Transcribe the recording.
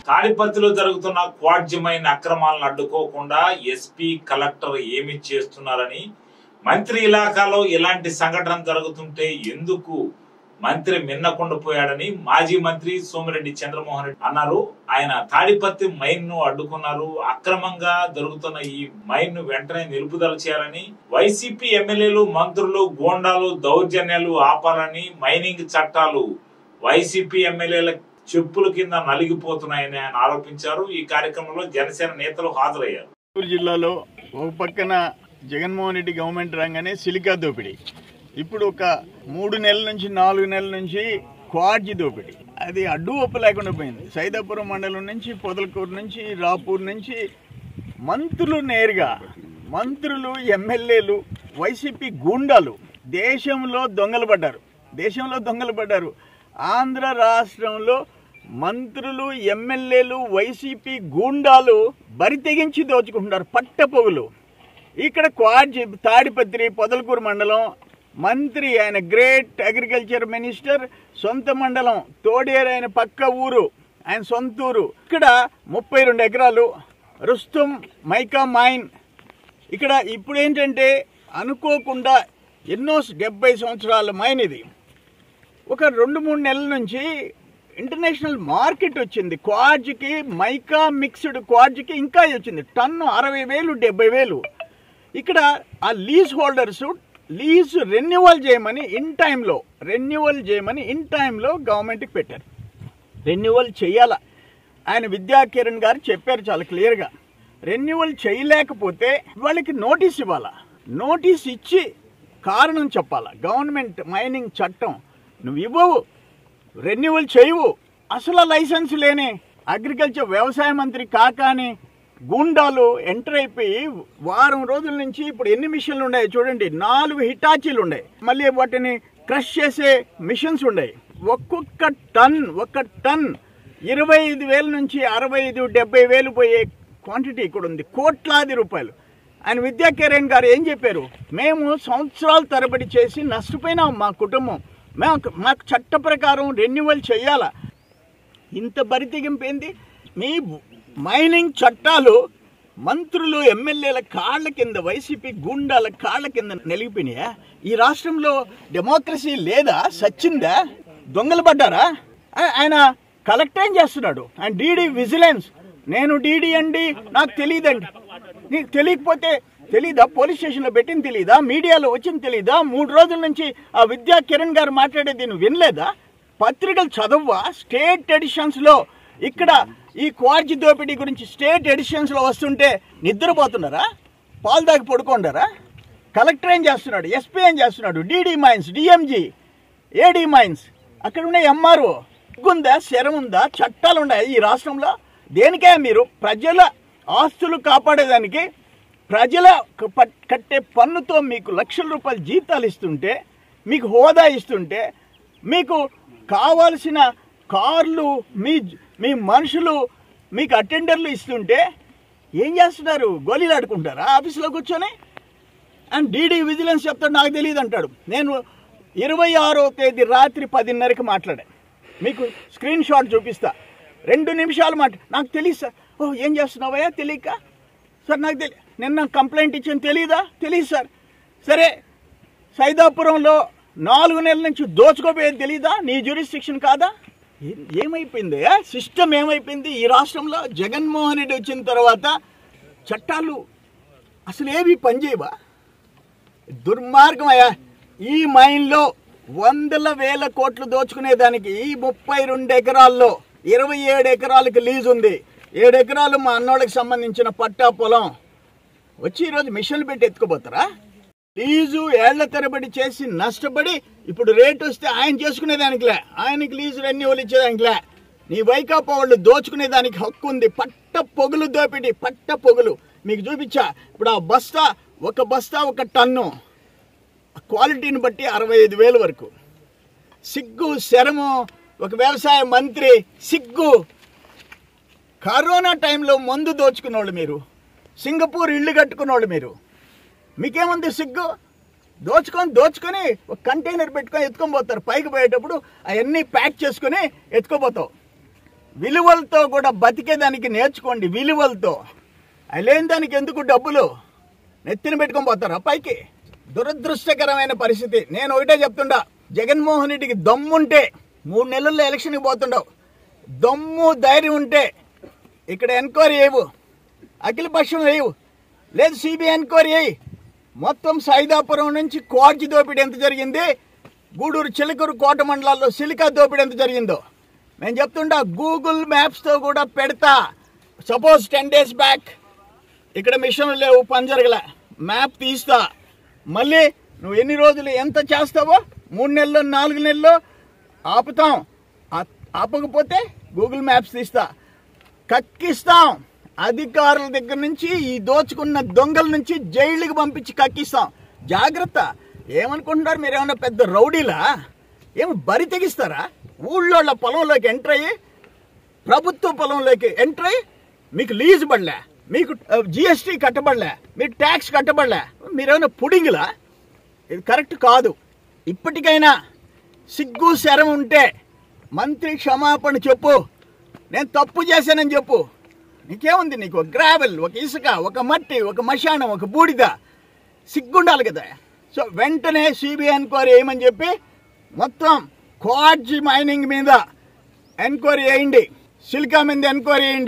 తాడిపత్రిలో జరుగుతున్న క్వాడ్జమైన అక్రమాలను అడ్డుకోకుండా ఎస్పీ కలెక్టర్ ఏమి చేస్తున్నారని మంత్రి ఇలాకాలో ఇలాంటి సంఘటన జరుగుతుంటే ఎందుకు మంత్రి మిన్నకుండా పోయాడని మాజీ మంత్రి సోమిరెడ్డి చంద్రమోహన్ రెడ్డి అన్నారు ఆయన తాడిపత్రి మైన్ ను అడ్డుకున్నారు అక్రమంగా జరుగుతున్న ఈ మైన్ ను వెంటనే నిలుపుదల చేయాలని వైసీపీ ఎమ్మెల్యేలు మంత్రులు గోండాలు దౌర్జన్యాలు ఆపాలని మైనింగ్ చట్టాలు వైసీపీ ఎమ్మెల్యేల చెప్పుల కింద నలిగిపోతున్నాయని ఆయన ఆరోపించారు ఈ కార్యక్రమంలో జనసేన నేతలు హాజరయ్యారు చిత్తూరు జిల్లాలో ఒక పక్కన జగన్మోహన్ రెడ్డి గవర్నమెంట్ రాగానే సిలికా దోపిడీ ఇప్పుడు ఒక మూడు నెలల నుంచి నాలుగు నెలల నుంచి క్వాడ్జి దోపిడీ అది అడ్డు ఒప్పు లేకుండా పోయింది సైదాపురం మండలం నుంచి పొదలకూరు నుంచి రాపూర్ నుంచి మంత్రులు నేరుగా మంత్రులు ఎమ్మెల్యేలు వైసీపీ గూండాలు దేశంలో దొంగలు పడ్డారు దేశంలో దొంగలు పడ్డారు ఆంధ్ర రాష్ట్రంలో మంత్రులు ఎమ్మెల్యేలు వైసీపీ గూండాలు బరి తెగించి దోచుకుంటున్నారు పట్టపొగులు ఇక్కడ క్వాడ్జి తాడిపత్రి పొదలకూరు మండలం మంత్రి ఆయన గ్రేట్ అగ్రికల్చర్ మినిస్టర్ సొంత మండలం తోడేరు ఆయన పక్క ఊరు ఆయన సొంత ఊరు ఇక్కడ ముప్పై రెండు ఎకరాలు రుస్తుం మైకా మైన్ ఇక్కడ ఇప్పుడు ఏంటంటే అనుకోకుండా ఎన్నో డెబ్బై సంవత్సరాల మైన్ ఇది ఒక రెండు మూడు నెలల నుంచి ఇంటర్నేషనల్ మార్కెట్ వచ్చింది క్వాడ్జ్కి మైకా మిక్స్డ్ క్వాడ్జ్కి ఇంకా వచ్చింది టన్ను అరవై వేలు డెబ్బై వేలు ఇక్కడ ఆ లీజ్ హోల్డర్స్ లీజ్ రెన్యువల్ చేయమని ఇన్ టైంలో రెన్యువల్ చేయమని ఇన్ టైంలో గవర్నమెంట్కి పెట్టారు రెన్యువల్ చేయాల ఆయన విద్యా కిరణ్ గారు చెప్పారు చాలా క్లియర్గా రెన్యువల్ చేయలేకపోతే వాళ్ళకి నోటీస్ ఇవ్వాలా నోటీస్ ఇచ్చి కారణం చెప్పాలా గవర్నమెంట్ మైనింగ్ చట్టం నువ్వు ఇవ్వవు రెన్యువల్ చేయవు అసలు లైసెన్స్ లేని అగ్రికల్చర్ వ్యవసాయ మంత్రి కాకాని గుండాలు ఎంటర్ అయిపోయి వారం రోజుల నుంచి ఇప్పుడు ఎన్ని మిషన్లు ఉన్నాయి చూడండి నాలుగు హిటాచీలు ఉన్నాయి మళ్ళీ వాటిని క్రష్ చేసే మిషన్స్ ఉన్నాయి ఒక్కొక్క టన్ ఒక టన్ ఇరవై ఐదు వేల నుంచి అరవై ఐదు డెబ్బై వేలు పోయే క్వాంటిటీ ఇక్కడ ఉంది కోట్లాది రూపాయలు ఆయన విద్యా కిరణ్ గారు ఏం చెప్పారు మేము సంవత్సరాల తరబడి చేసి నష్టపోయినాం మా కుటుంబం మేము మాకు చట్ట ప్రకారం రెన్యువల్ చేయాలా ఇంత బరితెగింపు ఏంది మీ మైనింగ్ చట్టాలు మంత్రులు ఎమ్మెల్యేల కాళ్ళ కింద వైసీపీ గుండాల కాళ్ళ కింద నిలిగిపోయినాయా ఈ రాష్ట్రంలో డెమోక్రసీ లేదా సచ్చిందా దొంగలు పడ్డారా ఆ- ఆయన కలెక్ట్ ఏం చేస్తున్నాడు ఆయన డీడీ విజిలెన్స్ నేను డీడీ అండి నాకు తెలియదండి నీకు తెలియకపోతే తెలీదా పోలీస్ స్టేషన్లో పెట్టింది తెలీదా మీడియాలో వచ్చింది తెలీదా మూడు రోజుల నుంచి ఆ విద్యా కిరణ్ గారు మాట్లాడేది నువ్వు వినలేదా పత్రికలు చదవ్వా స్టేట్ ఎడిషన్స్లో ఇక్కడ ఈ క్వార్జి దోపిడీ గురించి స్టేట్ ఎడిషన్స్లో వస్తుంటే నిద్రపోతున్నారా పాలు దాగి పడుకోండారా కలెక్టర్ ఏం చేస్తున్నాడు ఎస్పీ ఏం చేస్తున్నాడు DD mines DMG AD mines అక్కడ ఉన్న ఎంఆర్ఓ ఉందా శరం ఉందా చట్టాలు ఉన్నాయి ఈ రాష్ట్రంలో దేనికే మీరు ప్రజల ఆస్తులు కాపాడేదానికి ప్రజల క- ప- కట్టే పన్నుతో మీకు లక్షల రూపాయల జీతాలు ఇస్తుంటే మీకు హోదా ఇస్తుంటే మీకు కావాల్సిన కార్లు మీ మీ మనుషులు మీకు అటెండర్లు ఇస్తుంటే ఏం చేస్తున్నారు గోళీలు ఆడుకుంటారా ఆఫీసులో కూర్చొని అండ్ డీడీ విజిలెన్స్ చెప్తాడు నాకు తెలియదు అంటాడు నేను ఇరవై ఆరో తేదీ రాత్రి పదిన్నరకి మాట్లాడా మీకు స్క్రీన్ షాట్ చూపిస్తా రెండు నిమిషాలు మాట నాకు తెలియదు సార్ ఓ ఏం చేస్తున్నావయ్యా తెలియక సార్ నాకు తెలి నిన్న కంప్లైంట్ ఇచ్చాను తెలీదా తెలియదు సార్ సరే సైదాపురంలో నాలుగు నెలల నుంచి దోచుకోపోయేది తెలీదా నీ జ్యూరిస్టిక్షన్ కాదా ఏ- ఏమైపోయింది సిస్టమ్ ఏమైపోయింది ఈ రాష్ట్రంలో జగన్మోహన్ రెడ్డి వచ్చిన తర్వాత చట్టాలు అసలు ఏవి పనిచేయవా దుర్మార్గం అయ్యా ఈ మైన్లో వందల వేల కోట్లు దోచుకునేదానికి ఈ ముప్పై రెండు ఎకరాల్లో ఇరవై ఏడు ఎకరాలకు లీజ్ ఉంది ఏడు ఎకరాలు మా అన్నోళ్ళకి సంబంధించిన పట్టా పొలం వచ్చి ఈరోజు మిషన్లు పెట్టి ఎత్తుకుపోతారా లీజు ఏళ్ల తరబడి చేసి నష్టపడి ఇప్పుడు రేట్ వస్తే ఆయన చేసుకునేదానికిలే ఆయనకి లీజు రెన్యువల్ ఇచ్చేదానికిలే నీ వైకాపా వాళ్ళు దోచుకునేదానికి హక్కు ఉంది పట్ట పొగులు దోపిడి పట్ట పొగులు మీకు చూపించా ఇప్పుడు ఆ బస్తా ఒక బస్తా ఒక టన్ను క్వాలిటీని బట్టి అరవై ఐదు వేలు వరకు సిగ్గు శరము ఒక వ్యవసాయ మంత్రి సిగ్గు కరోనా టైంలో మందు దోచుకున్నోళ్ళు మీరు సింగపూర్ ఇల్లు కట్టుకున్నోళ్ళు మీరు మీకేముంది సిగ్గు దోచుకొని దోచుకొని ఒక కంటైనర్ పెట్టుకొని ఎత్తుకొని పోతారు పైకి పోయేటప్పుడు అవన్నీ ప్యాక్ చేసుకొని ఎత్తుకోపోతావు విలువలతో కూడా బతికేదానికి నేర్చుకోండి విలువలతో అవి లేని దానికి ఎందుకు డబ్బులు నెత్తిన పెట్టుకొని పోతారా పైకి దురదృష్టకరమైన పరిస్థితి నేను ఒకటే చెప్తుండా జగన్మోహన్ రెడ్డికి దమ్ముంటే మూడు నెలల్లో ఎలక్షన్కి పోతుండవు దమ్ము ధైర్యం ఉంటే ఇక్కడ ఎంక్వైరీ వేయవు అఖిల పక్షం వేయవు లేదు సిబిఐ ఎంక్వైరీ వేయి మొత్తం సైదాపురం నుంచి కోర్జి దోపిడీ ఎంత జరిగింది గూడూరు చిలకూరు కోట మండలాల్లో సిలికా దోపిడీ ఎంత జరిగిందో నేను చెప్తుంటా గూగుల్ మ్యాప్స్తో కూడా పెడతా సపోజ్ టెన్ డేస్ బ్యాక్ ఇక్కడ మిషన్లు లేవు పని జరగలే మ్యాప్ తీస్తా మళ్ళీ నువ్వు ఎన్ని రోజులు ఎంత చేస్తావో మూడు నెలలు నాలుగు నెలలు ఆపుతాం ఆ- ఆపకపోతే గూగుల్ మ్యాప్స్ తీస్తా కక్కిస్తాం అధికారుల దగ్గర నుంచి ఈ దోచుకున్న దొంగల నుంచి జైలుకి పంపించి కక్కిస్తాం జాగ్రత్త ఏమనుకుంటున్నారు మీరు ఏమన్నా పెద్ద రౌడీలా ఏమి బరి తెగిస్తారా ఊళ్ళోళ్ళ పొలంలోకి ఎంటర్ అయ్యి ప్రభుత్వ పొలంలోకి ఎంటర్ అయ్యి మీకు లీజు పడలే మీకు జిఎస్టీ కట్టబడలే మీకు ట్యాక్స్ కట్టబడలే మీరేమైనా పుడింగిలా ఇది కరెక్ట్ కాదు ఇప్పటికైనా సిగ్గు శరం ఉంటే మంత్రి క్షమాపణ చెప్పు నేను తప్పు చేశానని చెప్పు నీకేముంది నీకు ఒక గ్రావెల్ ఒక ఇసుక ఒక మట్టి ఒక మశానం ఒక బూడిద సిగ్గుండాలి కదా సో వెంటనే సిబిఐ ఎంక్వైరీ వేయమని చెప్పి మొత్తం క్వాడ్జి మైనింగ్ మీద ఎంక్వైరీ వేయండి సిలికా మీద ఎంక్వైరీ వేయండి